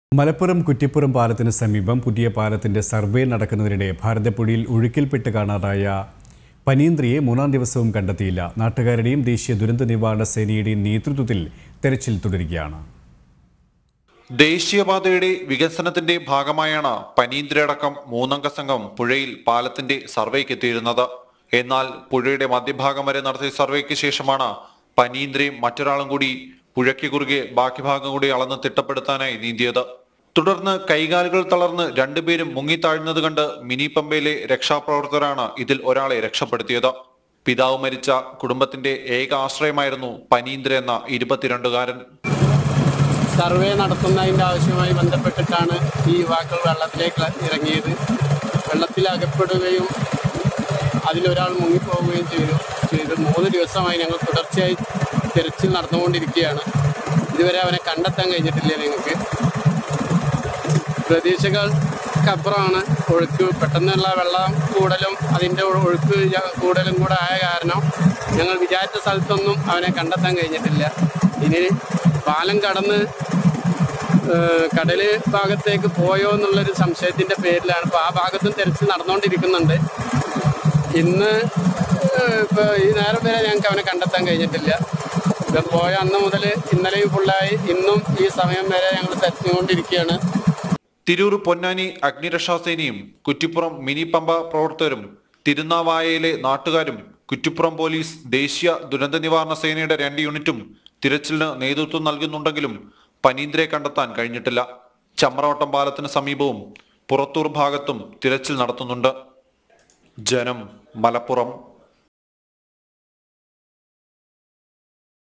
മലപ്പുറം കുറ്റിപ്പുറം പാലത്തിന് സമീപം പുതിയ പാലത്തിന്റെ സർവേ നടക്കുന്നതിനിടെ ഭാരതപ്പുഴയിൽ ഒഴുക്കിൽപ്പെട്ട് കാണാതായ പനീന്ദ്രിയെ മൂന്നാം ദിവസവും കണ്ടെത്തിയില്ല നാട്ടുകാരുടെയും ദേശീയ ദുരന്ത നിവാരണ സേനയുടെയും നേതൃത്വത്തിൽ തെരച്ചിൽ തുടരുകയാണ് ദേശീയപാതയുടെ വികസനത്തിന്റെ ഭാഗമായാണ് പനീന്ദ്രയടക്കം മൂന്നംഗ സംഘം പുഴയിൽ പാലത്തിന്റെ സർവേക്ക് എത്തിയിരുന്നത് എന്നാൽ പുഴയുടെ മധ്യഭാഗം വരെ നടത്തിയ സർവേക്ക് ശേഷമാണ് പനീന്ദ്രയും മറ്റൊരാളും കൂടി പുഴയ്ക്ക് കുറുകെ ബാക്കി ഭാഗം കൂടി അളന്ന് തിട്ടപ്പെടുത്താനായി നീന്തിയത് തുടർന്ന് കൈകാലുകൾ തളർന്ന് രണ്ടുപേരും മുങ്ങിത്താഴുന്നത് കണ്ട് മിനി പമ്പയിലെ രക്ഷാപ്രവർത്തകരാണ് ഇതിൽ ഒരാളെ രക്ഷപ്പെടുത്തിയത് പിതാവ് മരിച്ച കുടുംബത്തിന്റെ ഏക ആശ്രയമായിരുന്നു പനീന്ദ്ര എന്ന ഇരുപത്തിരണ്ടുകാരൻ സർവേ നടത്തുന്നതിൻ്റെ ആവശ്യവുമായി ബന്ധപ്പെട്ടിട്ടാണ് ഈ യുവാക്കൾ വെള്ളത്തിലേക്ക് ഇറങ്ങിയത് വെള്ളത്തിൽ അകപ്പെടുകയും അതിലൊരാൾ മുങ്ങിപ്പോവുകയും ചെയ്തു ചെയ്തു മൂന്ന് ദിവസമായി ഞങ്ങൾ തുടർച്ചയായി തിരച്ചിൽ നടന്നുകൊണ്ടിരിക്കുകയാണ് ഇതുവരെ അവനെ കണ്ടെത്താൻ കഴിഞ്ഞിട്ടില്ല ഞങ്ങൾക്ക് പ്രതീക്ഷകൾക്കപ്പുറമാണ് ഒഴുക്ക് പെട്ടെന്നുള്ള വെള്ളം കൂടലും അതിൻ്റെ ഒഴുക്ക് ജ- കൂടലും കൂടെ ആയ കാരണം ഞങ്ങൾ വിചാരിച്ച സ്ഥലത്തൊന്നും അവനെ കണ്ടെത്താൻ കഴിഞ്ഞിട്ടില്ല ഇനി പാലം കടന്ന് ഏഹ്, കടല് ഭാഗത്തേക്ക് പോയോ എന്നുള്ളൊരു സംശയത്തിൻ്റെ പേരിലാണ് ഇപ്പോൾ ആ ഭാഗത്തും തെരച്ചിൽ നടന്നുകൊണ്ടിരിക്കുന്നുണ്ട് ഇന്ന് ഏഹ്, ഇപ്പോൾ ഈ നേരം വരെ ഞങ്ങൾക്ക് അവനെ കണ്ടെത്താൻ കഴിഞ്ഞിട്ടില്ല ഇവൻ പോയ അന്ന് മുതൽ ഇന്നലെയും ഫുള്ളായി ഇന്നും ഈ സമയം വരെ ഞങ്ങൾ തെരഞ്ഞുകൊണ്ടിരിക്കുകയാണ് തിരൂർ പൊന്നാനി അഗ്നിരക്ഷാസേനയും കുറ്റിപ്പുറം മിനി പമ്പ പ്രവർത്തകരും തിരുനാവായയിലെ നാട്ടുകാരും കുറ്റിപ്പുറം പോലീസ് ദേശീയ ദുരന്ത നിവാരണ സേനയുടെ രണ്ട് യൂണിറ്റും തിരച്ചിലിന് നേതൃത്വം നൽകുന്നുണ്ടെങ്കിലും പനീന്ദ്രയെ കണ്ടെത്താൻ കഴിഞ്ഞിട്ടില്ല ചമ്രവട്ടം പാലത്തിന് സമീപവും പുറത്തൂർ ഭാഗത്തും തിരച്ചിൽ നടത്തുന്നുണ്ട് ജനം മലപ്പുറം